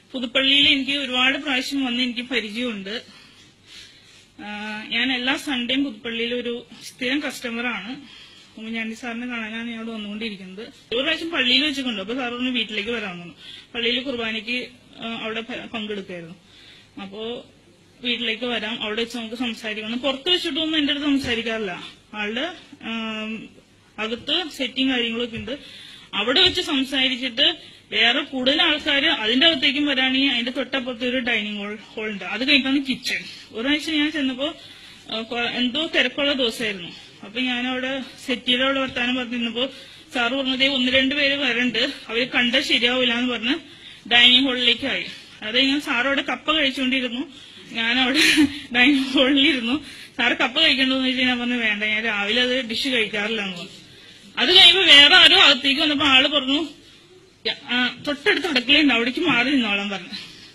പുതുപ്പള്ളിയിൽ എനിക്ക് ഒരുപാട് പ്രാവശ്യം വന്ന് എനിക്ക് പരിചയമുണ്ട് ആ, ഞാൻ എല്ലാ സൺഡേയും പുതുപ്പള്ളിയിൽ ഒരു സ്ഥിരം കസ്റ്റമറാണ് ഉമ്മൻചാണ്ടി സാറിനെ കാണാനാണ് ഞാൻ അവിടെ വന്നുകൊണ്ടിരിക്കുന്നത് ഒരു പ്രാവശ്യം പള്ളിയിൽ വെച്ച് കണ്ടു അപ്പൊ സാർ പറഞ്ഞു വീട്ടിലേക്ക് വരാമെന്നു പള്ളിയിൽ കുർബാനയ്ക്ക് ആ, അവിടെ പ- പങ്കെടുക്കായിരുന്നു അപ്പോ വീട്ടിലേക്ക് വരാം അവിടെ വെച്ച് നമുക്ക് സംസാരിക്കണം പുറത്ത് വെച്ചിട്ടൊന്നും എന്റെ അടുത്ത് സംസാരിക്കാറില്ല ആളുടെ ആം, അകത്ത് സെറ്റിംഗ് കാര്യങ്ങളൊക്കെ ഉണ്ട് അവിടെ വെച്ച് സംസാരിച്ചിട്ട് വേറെ കൂടുതൽ ആൾക്കാർ അതിന്റെ അകത്തേക്കും വരാണെങ്കിൽ അതിന്റെ തൊട്ടപ്പുറത്ത് ഒരു ഡൈനിങ് ഹോൾ ഹോൾ ഉണ്ട് അത് കഴിഞ്ഞിട്ടാണ് കിച്ചൺ ഒരാഴ്ച ഞാൻ ചെന്നപ്പോ ആ, കൊ- എന്തോ തിരക്കുള്ള ദിവസമായിരുന്നു അപ്പൊ ഞാൻ അവിടെ സെറ്റിയുടെ അവിടെ വർത്താനം പറഞ്ഞിരുന്നപ്പോ സാറ് പറഞ്ഞതേ ഒന്ന് രണ്ട് പേര് വരണ്ട് അവര് കണ്ടാൽ ശരിയാവില്ല എന്ന് പറഞ്ഞ് ഡൈനിങ് ഹാളിലേക്ക് ആയി അത് ഞാൻ സാറവിടെ കപ്പ കഴിച്ചുകൊണ്ടിരുന്നു ഞാൻ അവിടെ ഡൈനിങ് ഹാളിലിരുന്നു സാറ് കപ്പ കഴിക്കണ്ടോന്ന് വെച്ചാൽ ഞാൻ പറഞ്ഞു വേണ്ട ഞാൻ രാവിലെ അത് ഡിഷ് കഴിക്കാറില്ല എന്ന് പറഞ്ഞു അത് കഴിയുമ്പോ വേറെ ആരോ അകത്തേക്ക് വന്നപ്പോ ആള് പറഞ്ഞു "യ- ആ, തൊട്ടടുത്ത് അടുക്കളയുണ്ട് അവിടേക്ക് മാറി നിന്നോളാൻ പറഞ്ഞു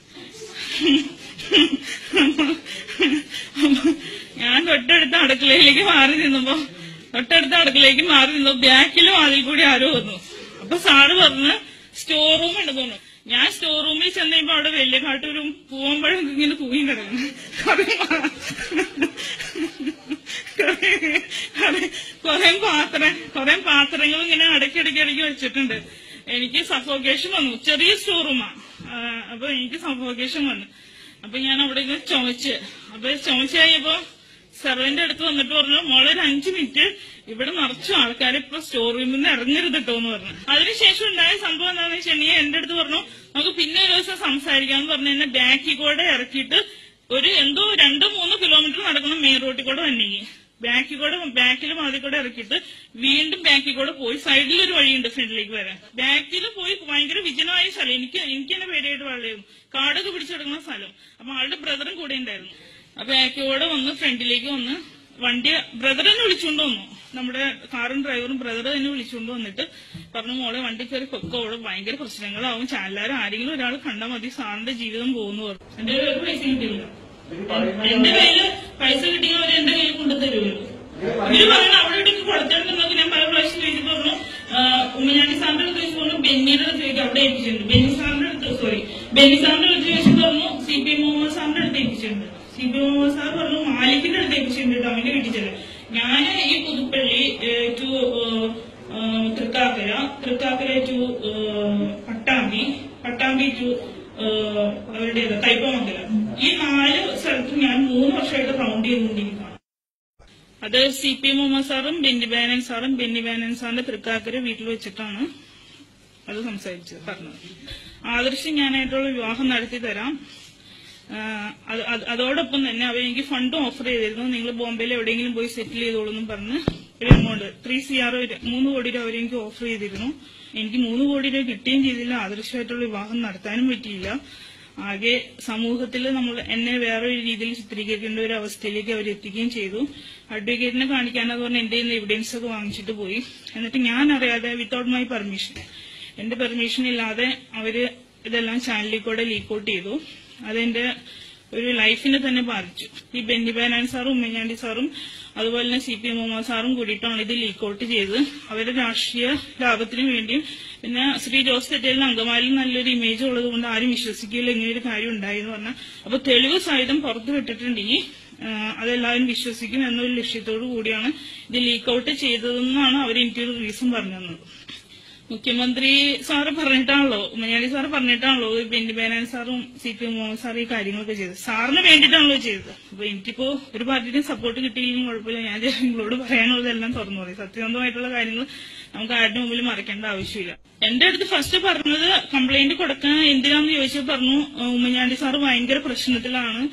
ഞാൻ തൊട്ടടുത്ത അടുക്കളയിലേക്ക് മാറി നിന്നപ്പോ തൊട്ടടുത്ത അടുക്കളയിലേക്ക് മാറി നിന്നപ്പോ ബാക്കിലും അതിൽ കൂടി ആരോ വന്നു അപ്പൊ സാറ് പറഞ്ഞ് സ്റ്റോർ റൂം ഉണ്ട് തോന്നുന്നു ഞാൻ സ്റ്റോർ റൂമിൽ ചെന്ന് കഴിയുമ്പോ അവിടെ വലിയ കാട്ടൊരു പൂവമ്പഴം ഇങ്ങനെ തൂങ്ങി കിടക്കുന്നു കൊറേ പാത്രം കൊറേ പാത്രങ്ങൾ ഇങ്ങനെ അടക്കിടക്കി അടക്കി വെച്ചിട്ടുണ്ട് എനിക്ക് സഫോക്കേഷൻ വന്നു ചെറിയ സ്റ്റോർ റൂമാ അപ്പൊ എനിക്ക് സഫോക്കേഷൻ വന്നു അപ്പൊ ഞാൻ അവിടെ ഇരുന്ന് ചുമച്ച് അപ്പൊ ചുമച്ച് കഴിഞ്ഞപ്പോ സെർവന്റെ അടുത്ത് വന്നിട്ട് പറഞ്ഞു മോളെ ഒരു അഞ്ചു മിനിറ്റ് ഇവിടെ നിറച്ചു ആൾക്കാരെ ഇപ്പൊ സ്റ്റോർ റൂമിൽ നിന്ന് ഇറങ്ങരുത് കേട്ടോ എന്ന് പറഞ്ഞു അതിനുശേഷം ഉണ്ടായ സംഭവം എന്താണെന്ന് വെച്ചിട്ടുണ്ടെങ്കിൽ എന്റെ അടുത്ത് പറഞ്ഞു നമുക്ക് പിന്നെ ഒരു ദിവസം സംസാരിക്കാന്ന് പറഞ്ഞു എന്നെ ബാക്കിൽ കൂടെ ഇറക്കിയിട്ട് ഒരു എന്തോ രണ്ടോ മൂന്നോ കിലോമീറ്റർ നടക്കണം മെയിൻ റോഡിൽ കൂടെ തന്നെ ബാക്കിൽ കൂടെ ബാക്കിൽ മാതിരി കൂടെ ഇറക്കിയിട്ട് വീണ്ടും ബാക്കിൽ കൂടെ പോയി സൈഡിൽ ഒരു വഴിയുണ്ട് ഫ്രണ്ടിലേക്ക് വരാൻ ബാക്കിൽ പോയി ഭയങ്കര വിജനമായ സ്ഥലം എനിക്ക് എനിക്ക് തന്നെ പേടിയായിട്ട് വളരെയായിരുന്നു കാടൊക്കെ പിടിച്ചെടുക്കുന്ന സ്ഥലം അപ്പൊ ആളുടെ ബ്രദറും കൂടെ ഉണ്ടായിരുന്നു അപ്പൊ ബാക്കിൽ കൂടെ വന്ന് ഫ്രണ്ടിലേക്ക് വന്ന് വണ്ടി ബ്രദർ തന്നെ വിളിച്ചുകൊണ്ട് വന്നു നമ്മുടെ കാറും ഡ്രൈവറും ബ്രദർ തന്നെ വിളിച്ചുകൊണ്ട് വന്നിട്ട് പറഞ്ഞു മോളെ വണ്ടി കയറി പൊക്കോ അവിടെ ഭയങ്കര പ്രശ്നങ്ങളാവും ചാനലാരും ആരെങ്കിലും ഒരാൾ കണ്ടാൽ മതി സാറിന്റെ ജീവിതം പോകുന്നു പറഞ്ഞു എന്റെ കയ്യിൽ ഒരു പൈസ കിട്ടിയില്ല എന്റെ കയ്യില് പൈസ കിട്ടിയാൽ അവർ എന്റെ കയ്യിൽ കൊണ്ടുതരുമല്ലോ ഇവര് പറയണ അവിടെ ഇടയ്ക്ക് കൊടുത്തിട്ടുണ്ടെന്നൊക്കെ ഞാൻ പല പ്രാവശ്യം ചോദിച്ചു പറഞ്ഞു ആ, ഉമ്മൻചാണ്ടി സാറിന്റെ അടുത്ത് ചോദിച്ചു പറഞ്ഞു ബെന്നിയുടെ അടുത്ത് ചോദിക്കും അവിടെ ഏൽപ്പിച്ചിട്ടുണ്ട് ബെന്നി സാറിന്റെ അടുത്ത് സോറി ബെന്നി സാറിന്റെ അടുത്ത് ചോദിച്ചു പറഞ്ഞു സി പി മുഹമ്മദ് സാറിന്റെ അടുത്ത് ഏൽപ്പിച്ചിട്ടുണ്ട് സി പി മുഹമ്മദ് സാർ പറഞ്ഞു മാലിക്കിന്റെ അടുത്ത് ഏൽപ്പിച്ചിട്ടുണ്ട് കേട്ടോ അവന്റെ വീട്ടിൽ ചെല്ലും ഞാൻ ഈ Puthuppally to Thrikkakara Thrikkakara to Pattambi Pattambi to അവരുടെ കൈപ്പമംഗലം ഈ നാല് സ്ഥലത്തും ഞാൻ മൂന്ന് വർഷമായിട്ട് റൗണ്ട് ചെയ്തുകൊണ്ടിരിക്കുകയാണ് അത് സി പി മുഹമ്മദ് സാറും ബെന്നി ബാനൻ സാറും ബെന്നി ബാനൻ സാറിന്റെ തൃക്കാക്കര വീട്ടിൽ വെച്ചിട്ടാണ് അത് സംസാരിച്ചത് പറഞ്ഞത് ആദർശം ഞാനായിട്ടുള്ള വിവാഹം നടത്തി തരാം ആ, അത് അത് അതോടൊപ്പം തന്നെ അവർ എനിക്ക് ഫണ്ടും ഓഫർ ചെയ്തിരുന്നു നിങ്ങൾ ബോംബെയിൽ എവിടെയെങ്കിലും പോയി സെറ്റിൽ ചെയ്തോളൂ എന്നും പറഞ്ഞ് ഒരു എമൗണ്ട് ത്രീ സി ആർ മൂന്ന് കോടി രൂപ അവർ എനിക്ക് ഓഫർ ചെയ്തിരുന്നു എനിക്ക് മൂന്ന് കോടി രൂപ കിട്ടുകയും ചെയ്തില്ല ആദർശമായിട്ടുള്ള വിവാഹം നടത്താനും പറ്റിയില്ല ആകെ സമൂഹത്തിൽ നമ്മൾ എന്നെ വേറെ ഒരു രീതിയിൽ ചിത്രീകരിക്കേണ്ട ഒരു അവസ്ഥയിലേക്ക് അവർ എത്തിക്കുകയും ചെയ്തു അഡ്വക്കേറ്റിനെ കാണിക്കാനെന്ന് പറഞ്ഞ് എന്റെ കയ്യിൽ എവിഡൻസ് ഒക്കെ വാങ്ങിച്ചിട്ട് പോയി എന്നിട്ട് ഞാൻ അറിയാതെ വിത്തൗട്ട് മൈ പെർമിഷൻ എന്റെ പെർമിഷൻ ഇല്ലാതെ അവര് ഇതെല്ലാം ചാനലിൽ കൂടെ ലീക്ക് ഔട്ട് ചെയ്തു അതെന്റെ ഒരു ലൈഫിനെ തന്നെ ബാധിച്ചു ഈ ബെന്നി ബാനാൻ സാറും ഉമ്മൻചാണ്ടി സാറും അതുപോലെ തന്നെ സി പി മുഹമ്മദ് സാറും കൂടിയിട്ടാണ് ഇത് ലീക്ക് ഔട്ട് ചെയ്തത് അവരുടെ രാഷ്ട്രീയ ലാഭത്തിനു വേണ്ടിയും പിന്നെ ശ്രീ ജോസ് തെറ്റേലിന് അങ്കമാലിൽ നല്ലൊരു ഇമേജ് ഉള്ളത് കൊണ്ട് ആരും വിശ്വസിക്കില്ല ഇങ്ങനെ ഒരു കാര്യം ഉണ്ടായി എന്ന് പറഞ്ഞാൽ അപ്പൊ തെളിവ് സഹിതം പുറത്തു വിട്ടിട്ടുണ്ടെങ്കിൽ ആ, അതെല്ലാവരും വിശ്വസിക്കും എന്നൊരു ലക്ഷ്യത്തോടു കൂടിയാണ് ഇത് ലീക്ക് ഔട്ട് ചെയ്തതെന്നാണ് അവർ എനിക്കൊരു റീസൺ പറഞ്ഞു തന്നത് മുഖ്യമന്ത്രി സാറ് പറഞ്ഞിട്ടാണല്ലോ ഉമ്മൻചാണ്ടി സാറ് പറഞ്ഞിട്ടാണല്ലോ ഈ ബെന്നി ബേനാൻ സാറും സി പി മുഹമ്മദ് സാർ ഈ കാര്യങ്ങളൊക്കെ ചെയ്തത് സാറിന് വേണ്ടിയിട്ടാണല്ലോ ചെയ്തത് അപ്പൊ എനിക്കിപ്പോ ഒരു പാർട്ടിയുടെ സപ്പോർട്ട് കിട്ടിയില്ലെങ്കിൽ കുഴപ്പമില്ല ഞാൻ ജസ്റ്റ് നിങ്ങളോട് പറയാനുള്ളതെല്ലാം തുറന്നു പറയും സത്യസന്ധമായിട്ടുള്ള കാര്യങ്ങൾ നമുക്ക് ആരുടെ മുമ്പിൽ മറക്കേണ്ട ആവശ്യമില്ല എന്റെ അടുത്ത് ഫസ്റ്റ് പറഞ്ഞത് കംപ്ലൈന്റ് കൊടുക്കാൻ എന്തിനാന്ന് ചോദിച്ചാൽ പറഞ്ഞു "ആ, ഉമ്മൻചാണ്ടി സാറ് ഭയങ്കര പ്രശ്നത്തിലാണ്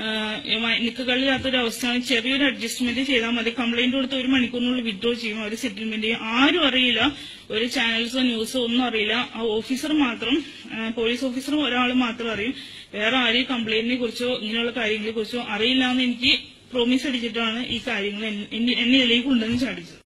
നിൽക്കകളില്ലാത്തൊരു അവസ്ഥയാണ് ചെറിയൊരു അഡ്ജസ്റ്റ്മെന്റ് ചെയ്താൽ മതി കംപ്ലൈന്റ് കൊടുത്ത് ഒരു മണിക്കൂറിനുള്ളിൽ വിഡ്രോ ചെയ്യും അവർ സെറ്റിൽമെന്റ് ചെയ്യും ആരും അറിയില്ല ഒരു ചാനൽസോ ന്യൂസോ ഒന്നും അറിയില്ല ആ ഓഫീസർ മാത്രം ആ, പോലീസ് ഓഫീസർ ഒരാൾ മാത്രം അറിയും വേറെ ആരും ഈ കംപ്ലൈന്റിനെ കുറിച്ചോ ഇങ്ങനെയുള്ള കാര്യങ്ങളെ കുറിച്ചോ അറിയില്ല എന്ന് എനിക്ക് പ്രോമിസ് അടിച്ചിട്ടാണ് ഈ കാര്യങ്ങൾ എന്നെ എന്നെ ഇതിലേക്ക് കൊണ്ടുവന്ന് ചാടിച്ചത്